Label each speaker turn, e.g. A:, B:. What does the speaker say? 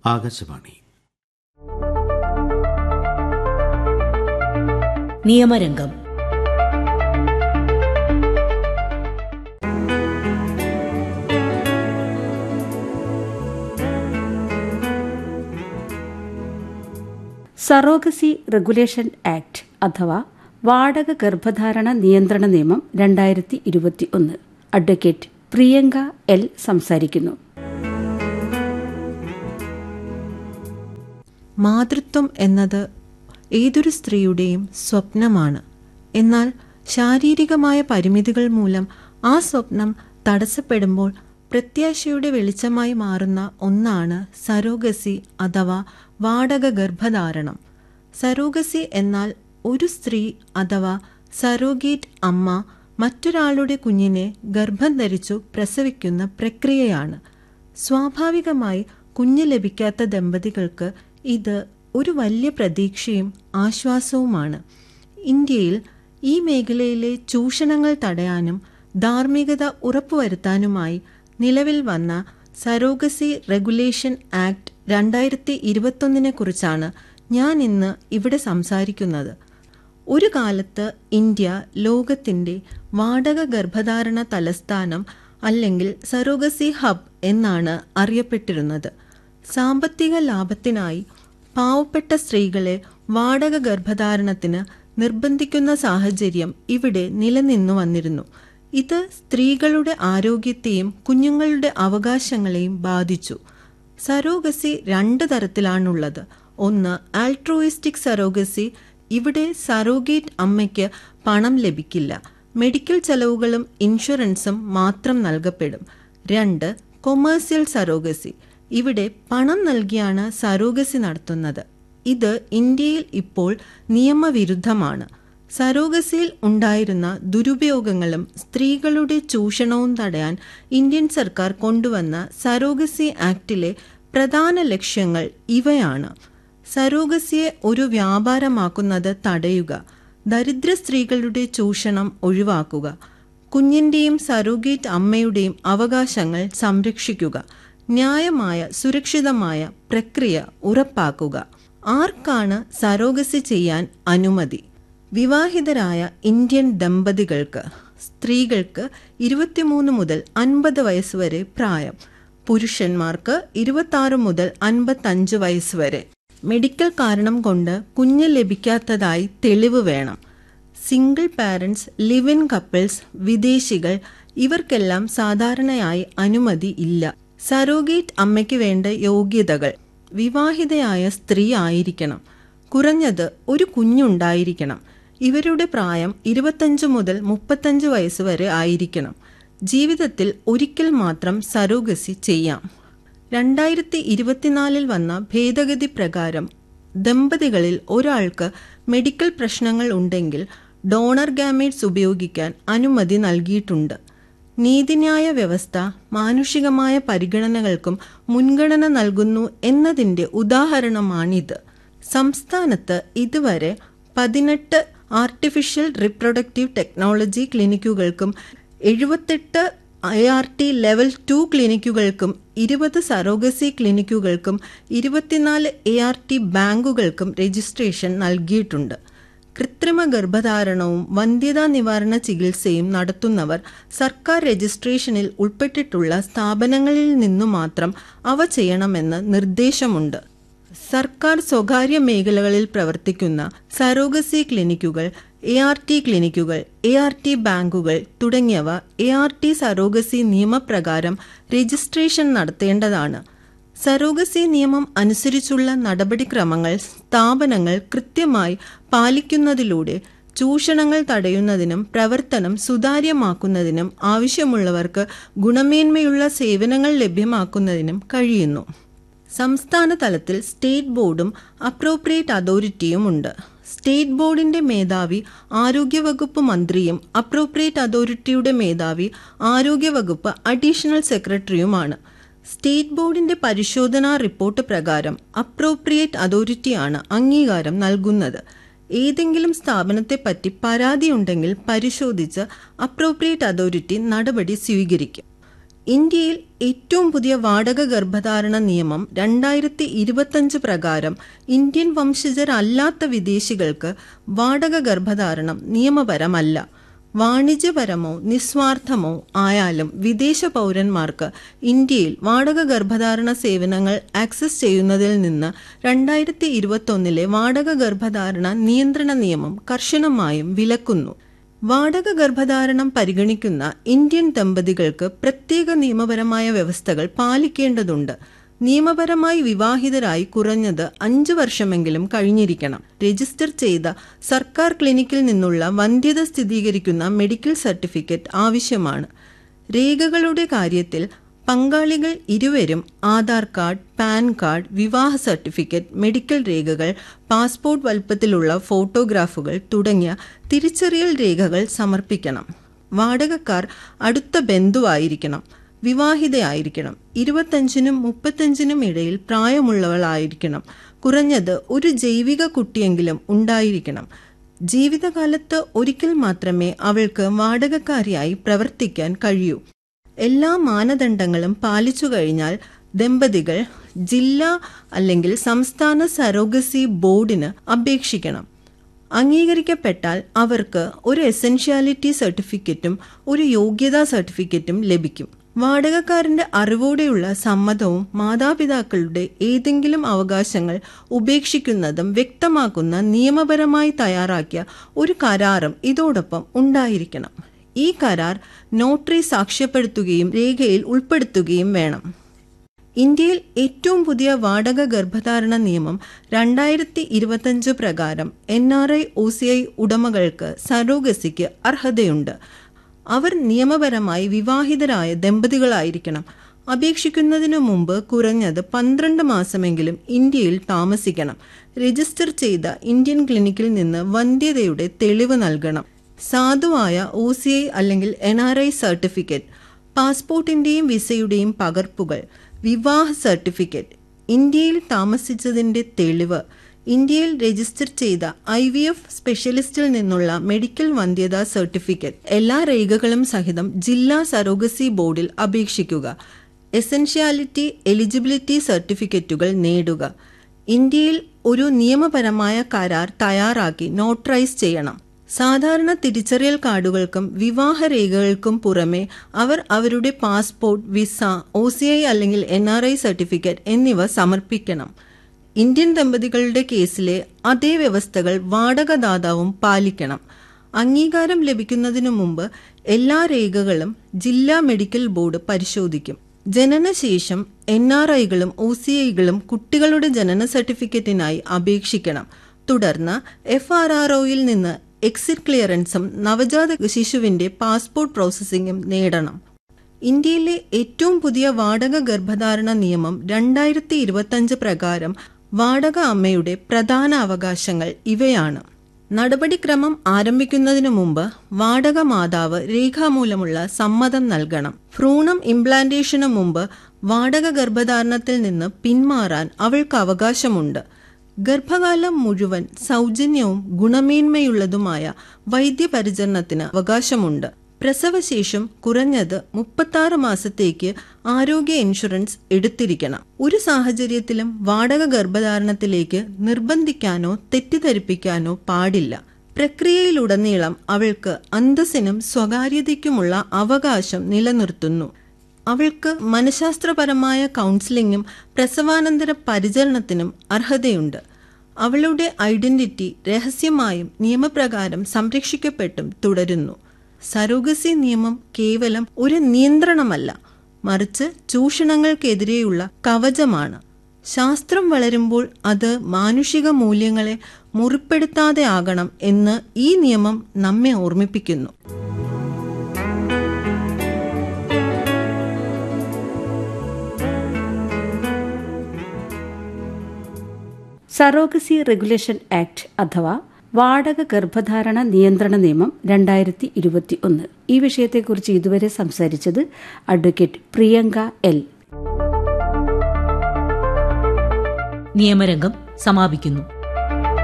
A: ആകാശവാണി
B: നിയമരംഗം surrogacy regulation act അഥവാ വാടക ഗർഭധാരണ നിയന്ത്രണ നിയമം രണ്ടായിരത്തി ഇരുപത്തി ഒന്ന് അഡ്വക്കേറ്റ് പ്രിയങ്ക എൽ സംസാരിക്കുന്നു
C: മാതൃത്വം എന്നത് ഏതൊരു സ്ത്രീയുടെയും സ്വപ്നമാണ് എന്നാൽ ശാരീരികമായ പരിമിതികൾ മൂലം ആ സ്വപ്നം തടസ്സപ്പെടുമ്പോൾ പ്രത്യാശയുടെ വെളിച്ചമായി മാറുന്ന ഒന്നാണ് സരോഗസി അഥവാ വാടക ഗർഭധാരണം സരോഗസി എന്നാൽ ഒരു സ്ത്രീ അഥവാ സരോഗേറ്റ് അമ്മ മറ്റൊരാളുടെ കുഞ്ഞിനെ ഗർഭം ധരിച്ചു പ്രസവിക്കുന്ന പ്രക്രിയയാണ് സ്വാഭാവികമായി കുഞ്ഞ് ലഭിക്കാത്ത ദമ്പതികൾക്ക് ഇത് ഒരു വലിയ പ്രതീക്ഷയും ആശ്വാസവുമാണ് ഇന്ത്യയിൽ ഈ മേഖലയിലെ ചൂഷണങ്ങൾ തടയാനും ധാർമ്മികത ഉറപ്പുവരുത്താനുമായി നിലവിൽ വന്ന സരോഗസി റെഗുലേഷൻ ആക്ട് രണ്ടായിരത്തി ഇരുപത്തൊന്നിനെ കുറിച്ചാണ് ഞാൻ ഇന്ന് ഇവിടെ സംസാരിക്കുന്നത് ഒരു കാലത്ത് ഇന്ത്യ ലോകത്തിന്റെ വാടക ഗർഭധാരണ തലസ്ഥാനം അല്ലെങ്കിൽ സരോഗസി ഹബ് എന്നാണ് അറിയപ്പെട്ടിരുന്നത് സാമ്പത്തിക ലാഭത്തിനായി പാവപ്പെട്ട സ്ത്രീകളെ വാടക ഗർഭധാരണത്തിന് നിർബന്ധിക്കുന്ന സാഹചര്യം ഇവിടെ നിലനിന്നു വന്നിരുന്നു ഇത് സ്ത്രീകളുടെ ആരോഗ്യത്തെയും കുഞ്ഞുങ്ങളുടെ അവകാശങ്ങളെയും ബാധിച്ചു സരോഗസി രണ്ട് തരത്തിലാണുള്ളത് ഒന്ന് ആൾട്രോയിസ്റ്റിക് സരോഗസി ഇവിടെ സരോഗേറ്റ് അമ്മയ്ക്ക് പണം ലഭിക്കില്ല മെഡിക്കൽ ചെലവുകളും ഇൻഷുറൻസും മാത്രം നൽകപ്പെടും രണ്ട് കൊമേഴ്സ്യൽ സരോഗസി ഇവിടെ പണം നൽകിയാണ് സരോഗസി നടത്തുന്നത് ഇത് ഇന്ത്യയിൽ ഇപ്പോൾ നിയമവിരുദ്ധമാണ് സരോഗസിയിൽ ഉണ്ടായിരുന്ന ദുരുപയോഗങ്ങളും സ്ത്രീകളുടെ ചൂഷണവും തടയാൻ ഇന്ത്യൻ സർക്കാർ കൊണ്ടുവന്ന സരോഗസി ആക്ടിലെ പ്രധാന ലക്ഷ്യങ്ങൾ ഇവയാണ് സരോഗസിയെ ഒരു വ്യാപാരമാക്കുന്നത് തടയുക ദരിദ്ര സ്ത്രീകളുടെ ചൂഷണം ഒഴിവാക്കുക കുഞ്ഞിന്റെയും സരോഗേറ്റ് അമ്മയുടെയും അവകാശങ്ങൾ സംരക്ഷിക്കുക ന്യായമായ സുരക്ഷിതമായ പ്രക്രിയ ഉറപ്പാക്കുക ആർക്കാണ് സരോഗസി ചെയ്യാൻ അനുമതി വിവാഹിതരായ ഇന്ത്യൻ ദമ്പതികൾക്ക് സ്ത്രീകൾക്ക് ഇരുപത്തിമൂന്ന് മുതൽ അൻപത് വയസ്സ് വരെ പ്രായം പുരുഷന്മാർക്ക് ഇരുപത്തി മുതൽ അൻപത്തഞ്ച് വയസ്സ് വരെ മെഡിക്കൽ കാരണം കൊണ്ട് കുഞ്ഞ് ലഭിക്കാത്തതായി തെളിവ് വേണം single parents live in couples വിദേശികൾ ഇവർക്കെല്ലാം സാധാരണയായി അനുമതി ഇല്ല സരോഗേറ്റ് അമ്മയ്ക്ക് വേണ്ട യോഗ്യതകൾ വിവാഹിതയായ സ്ത്രീ ആയിരിക്കണം കുറഞ്ഞത് ഒരു കുഞ്ഞുണ്ടായിരിക്കണം ഇവരുടെ പ്രായം ഇരുപത്തഞ്ച് മുതൽ മുപ്പത്തഞ്ച് വയസ്സ് വരെ ആയിരിക്കണം ജീവിതത്തിൽ ഒരിക്കൽ മാത്രം സരോഗസി ചെയ്യാം രണ്ടായിരത്തി ഇരുപത്തിനാലിൽ വന്ന ഭേദഗതി പ്രകാരം ദമ്പതികളിൽ ഒരാൾക്ക് മെഡിക്കൽ പ്രശ്നങ്ങൾ ഉണ്ടെങ്കിൽ ഡോണർ ഗാമേറ്റ്സ് ഉപയോഗിക്കാൻ അനുമതി നൽകിയിട്ടുണ്ട് നീതിന്യായ വ്യവസ്ഥ മാനുഷികമായ പരിഗണനകൾക്കും മുൻഗണന നൽകുന്നു എന്നതിന്റെ ഉദാഹരണമാണിത് സംസ്ഥാനത്ത് ഇതുവരെ പതിനെട്ട് ആർട്ടിഫിഷ്യൽ റിപ്രൊഡക്റ്റീവ് ടെക്നോളജി ക്ലിനിക്കുകൾക്കും എഴുപത്തെട്ട് I R T level two ക്ലിനിക്കുകൾക്കും ഇരുപത് സറോഗസി ക്ലിനിക്കുകൾക്കും ഇരുപത്തിനാല് എ ആർ ടി ബാങ്കുകൾക്കും രജിസ്ട്രേഷൻ നൽകിയിട്ടുണ്ട് കൃത്രിമ ഗർഭധാരണവും വന്ധ്യതാ നിവാരണ ചികിത്സയും നടത്തുന്നവർ സർക്കാർ രജിസ്ട്രേഷനിൽ ഉൾപ്പെട്ടിട്ടുള്ള സ്ഥാപനങ്ങളിൽ നിന്നു മാത്രം അവ ചെയ്യണമെന്ന് നിർദ്ദേശമുണ്ട് സർക്കാർ സ്വകാര്യ മേഖലകളിൽ പ്രവർത്തിക്കുന്ന സരോഗസി ക്ലിനിക്കുകൾ എ ആർ ടി ക്ലിനിക്കുകൾ എ ആർ ടി ബാങ്കുകൾ തുടങ്ങിയവ എ ആർ ടി സരോഗസി നിയമപ്രകാരം രജിസ്ട്രേഷൻ നടത്തേണ്ടതാണ് സരോഗസി നിയമം അനുസരിച്ചുള്ള നടപടിക്രമങ്ങൾ സ്ഥാപനങ്ങൾ കൃത്യമായി പാലിക്കുന്നതിലൂടെ ചൂഷണങ്ങൾ തടയുന്നതിനും പ്രവർത്തനം സുതാര്യമാക്കുന്നതിനും ആവശ്യമുള്ളവർക്ക് ഗുണമേന്മയുള്ള സേവനങ്ങൾ ലഭ്യമാക്കുന്നതിനും കഴിയുന്നു സംസ്ഥാന തലത്തിൽ സ്റ്റേറ്റ് ബോർഡും അപ്രോപ്രിയേറ്റ് അതോറിറ്റിയുമുണ്ട് സ്റ്റേറ്റ് ബോർഡിന്റെ മേധാവി ആരോഗ്യവകുപ്പ് മന്ത്രിയും അപ്രോപ്രിയേറ്റ് അതോറിറ്റിയുടെ മേധാവി ആരോഗ്യവകുപ്പ് അഡീഷണൽ സെക്രട്ടറിയുമാണ് സ്റ്റേറ്റ് ബോർഡിന്റെ പരിശോധനാ റിപ്പോർട്ട് പ്രകാരം അപ്രോപ്രിയേറ്റ് അതോറിറ്റിയാണ് അംഗീകാരം നൽകുന്നത് ഏതെങ്കിലും സ്ഥാപനത്തെപ്പറ്റി പരാതിയുണ്ടെങ്കിൽ പരിശോധിച്ച് അപ്രോപ്രിയേറ്റ് അതോറിറ്റി നടപടി സ്വീകരിക്കും ഇന്ത്യയിൽ ഏറ്റവും പുതിയ വാടക ഗർഭധാരണ നിയമം രണ്ടായിരത്തി ഇരുപത്തഞ്ച് പ്രകാരം ഇന്ത്യൻ വംശജരല്ലാത്ത വിദേശികൾക്ക് വാടക ഗർഭധാരണം നിയമപരമല്ല വാണിജ്യപരമോ നിസ്വാർത്ഥമോ ആയാലും വിദേശ പൗരന്മാർക്ക് ഇന്ത്യയിൽ വാടക ഗർഭധാരണ സേവനങ്ങൾ ആക്സസ് ചെയ്യുന്നതിൽ നിന്ന് രണ്ടായിരത്തി ഇരുപത്തൊന്നിലെ വാടക ഗർഭധാരണ നിയന്ത്രണ നിയമം കർശനമായും വിലക്കുന്നു വാടക ഗർഭധാരണം പരിഗണിക്കുന്ന ഇന്ത്യൻ ദമ്പതികൾക്ക് പ്രത്യേക നിയമപരമായ വ്യവസ്ഥകൾ പാലിക്കേണ്ടതുണ്ട് നിയമപരമായി വിവാഹിതരായി കുറഞ്ഞത് അഞ്ചു വർഷമെങ്കിലും കഴിഞ്ഞിരിക്കണം രജിസ്റ്റർ ചെയ്ത സർക്കാർ ക്ലിനിക്കിൽ നിന്നുള്ള വന്ധ്യത സ്ഥിരീകരിക്കുന്ന മെഡിക്കൽ സർട്ടിഫിക്കറ്റ് ആവശ്യമാണ് രേഖകളുടെ കാര്യത്തിൽ പങ്കാളികൾ ഇരുവരും ആധാർ കാർഡ് പാൻ കാർഡ് വിവാഹ സർട്ടിഫിക്കറ്റ് മെഡിക്കൽ രേഖകൾ പാസ്പോർട്ട് വലുപ്പത്തിലുള്ള ഫോട്ടോഗ്രാഫുകൾ തുടങ്ങിയ തിരിച്ചറിയൽ രേഖകൾ സമർപ്പിക്കണം വാടകക്കാർ അടുത്ത ബന്ധുവായിരിക്കണം വിവാഹിതയായിരിക്കണം ഇരുപത്തഞ്ചിനും മുപ്പത്തഞ്ചിനും ഇടയിൽ പ്രായമുള്ളവളായിരിക്കണം കുറഞ്ഞത് ഒരു ജൈവിക കുട്ടിയെങ്കിലും ഉണ്ടായിരിക്കണം ജീവിതകാലത്ത് ഒരിക്കൽ മാത്രമേ അവൾക്ക് വാടകക്കാരിയായി പ്രവർത്തിക്കാൻ കഴിയൂ എല്ലാ മാനദണ്ഡങ്ങളും പാലിച്ചു കഴിഞ്ഞാൽ ദമ്പതികൾ ജില്ലാ അല്ലെങ്കിൽ സംസ്ഥാന സരോഗസി ബോർഡിന് അപേക്ഷിക്കണം അംഗീകരിക്കപ്പെട്ടാൽ അവർക്ക് ഒരു എസെൻഷ്യാലിറ്റി സർട്ടിഫിക്കറ്റും ഒരു യോഗ്യതാ സർട്ടിഫിക്കറ്റും ലഭിക്കും വാടകക്കാരന്റെ അറിവോടെയുള്ള സമ്മതവും മാതാപിതാക്കളുടെ ഏതെങ്കിലും അവകാശങ്ങൾ ഉപേക്ഷിക്കുന്നതും വ്യക്തമാക്കുന്ന നിയമപരമായി തയ്യാറാക്കിയ ഒരു കരാറും ഇതോടൊപ്പം ഉണ്ടായിരിക്കണം ഈ കരാർ നോട്ടറി സാക്ഷ്യപ്പെടുത്തുകയും രേഖയിൽ ഉൾപ്പെടുത്തുകയും വേണം ഇന്ത്യയിൽ ഏറ്റവും പുതിയ വാടക ഗർഭധാരണ നിയമം രണ്ടായിരത്തി ഇരുപത്തഞ്ച് പ്രകാരം N R I O C I ഉടമകൾക്ക് സരോഗസിക്ക് അർഹതയുണ്ട് അവർ നിയമപരമായി വിവാഹിതരായ ദമ്പതികളായിരിക്കണം അപേക്ഷിക്കുന്നതിനു മുമ്പ് കുറഞ്ഞത് പന്ത്രണ്ട് മാസമെങ്കിലും ഇന്ത്യയിൽ താമസിക്കണം രജിസ്റ്റർ ചെയ്ത ഇന്ത്യൻ ക്ലിനിക്കിൽ നിന്ന് വന്ധ്യതയുടെ തെളിവ് നൽകണം സാധുവായ ഒ സി ഐ അല്ലെങ്കിൽ എൻ ആർ ഐ സർട്ടിഫിക്കറ്റ് പാസ്പോർട്ടിന്റെയും വിസയുടെയും പകർപ്പുകൾ വിവാഹ സർട്ടിഫിക്കറ്റ് ഇന്ത്യയിൽ താമസിച്ചതിന്റെ തെളിവ് ഇന്ത്യയിൽ രജിസ്റ്റർ ചെയ്ത ഐ വി എഫ് സ്പെഷ്യലിസ്റ്റിൽ നിന്നുള്ള മെഡിക്കൽ വന്ധ്യതാ സർട്ടിഫിക്കറ്റ് എല്ലാ രേഖകളും സഹിതം ജില്ലാ സരോഗസി ബോർഡിൽ അപേക്ഷിക്കുക എസെൻഷ്യാലിറ്റി എലിജിബിലിറ്റി സർട്ടിഫിക്കറ്റുകൾ നേടുക ഇന്ത്യയിൽ ഒരു നിയമപരമായ കരാർ തയ്യാറാക്കി നോട്ടറൈസ് ചെയ്യണം സാധാരണ തിരിച്ചറിയൽ കാർഡുകൾക്കും വിവാഹ രേഖകൾക്കും പുറമെ അവർ അവരുടെ passport visa O C I അല്ലെങ്കിൽ എൻ ആർ ഐ സർട്ടിഫിക്കറ്റ് എന്നിവ സമർപ്പിക്കണം ഇന്ത്യൻ ദമ്പതികളുടെ കേസിലെ അതേ വ്യവസ്ഥകൾ വാടകദാതാവും പാലിക്കണം അംഗീകാരം ലഭിക്കുന്നതിനു മുമ്പ് എല്ലാ രേഖകളും ജില്ലാ മെഡിക്കൽ ബോർഡ് പരിശോധിക്കും ജനനശേഷം എൻ ആർ ഐകളും ഒ സി ഐകളും കുട്ടികളുടെ ജനന സർട്ടിഫിക്കറ്റിനായി അപേക്ഷിക്കണം തുടർന്ന് എഫ് ആർ ആർ ഒയിൽ നിന്ന് എക്സിറ്റ് ക്ലിയറൻസും നവജാത ശിശുവിന്റെ പാസ്പോർട്ട് പ്രോസസ്സിംഗും നേടണം ഇന്ത്യയിലെ ഏറ്റവും പുതിയ വാടക ഗർഭധാരണ നിയമം രണ്ടായിരത്തി ഇരുപത്തഞ്ച് പ്രകാരം വാടക അമ്മയുടെ പ്രധാന അവകാശങ്ങൾ ഇവയാണ് നടപടിക്രമം ആരംഭിക്കുന്നതിനു മുമ്പ് വാടക മാതാവ് രേഖാമൂലമുള്ള സമ്മതം നൽകണം ഭ്രൂണം ഇംപ്ലാന്റേഷന് മുമ്പ് വാടക ഗർഭധാരണത്തിൽ നിന്ന് പിന്മാറാൻ അവൾക്ക് അവകാശമുണ്ട് ഗർഭകാലം മുഴുവൻ സൗജന്യവും ഗുണമേന്മയുള്ളതുമായ വൈദ്യപരിചരണത്തിന് അവകാശമുണ്ട് പ്രസവശേഷം കുറഞ്ഞത് മുപ്പത്താറ് മാസത്തേക്ക് ആരോഗ്യ ഇൻഷുറൻസ് എടുത്തിരിക്കണം ഒരു സാഹചര്യത്തിലും വാടക ഗർഭധാരണത്തിലേക്ക് നിർബന്ധിക്കാനോ തെറ്റിദ്ധരിപ്പിക്കാനോ പാടില്ല പ്രക്രിയയിലുടനീളം അവൾക്ക് അന്തസ്സിനും സ്വകാര്യതയ്ക്കുമുള്ള അവകാശം നിലനിർത്തുന്നു അവൾക്ക് മനഃശാസ്ത്രപരമായ കൗൺസിലിംഗും പ്രസവാനന്തര പരിചരണത്തിനും അർഹതയുണ്ട് അവളുടെ ഐഡന്റിറ്റി രഹസ്യമായും നിയമപ്രകാരം സംരക്ഷിക്കപ്പെട്ടും തുടരുന്നു സരോഗസി നിയമം കേവലം ഒരു നിയന്ത്രണമല്ല മറിച്ച് ചൂഷണങ്ങൾക്കെതിരെയുള്ള കവചമാണ് ശാസ്ത്രം വളരുമ്പോൾ അത് മാനുഷിക മൂല്യങ്ങളെ മുറിപ്പെടുത്താതെ ആകണം എന്ന് ഈ നിയമം നമ്മെ ഓർമ്മിപ്പിക്കുന്നു
B: സറോഗസി റെഗുലേഷൻ ആക്ട് അഥവാ വാടക ഗർഭധാരണ നിയന്ത്രണ നിയമം രണ്ടായിരത്തി ഇരുപത്തി ഒന്ന് ഈ വിഷയത്തെക്കുറിച്ച് ഇതുവരെ സംസാരിച്ചത് അഡ്വക്കേറ്റ് പ്രിയങ്ക എൽ
A: നിയമരംഗം സമാപിക്കുന്നു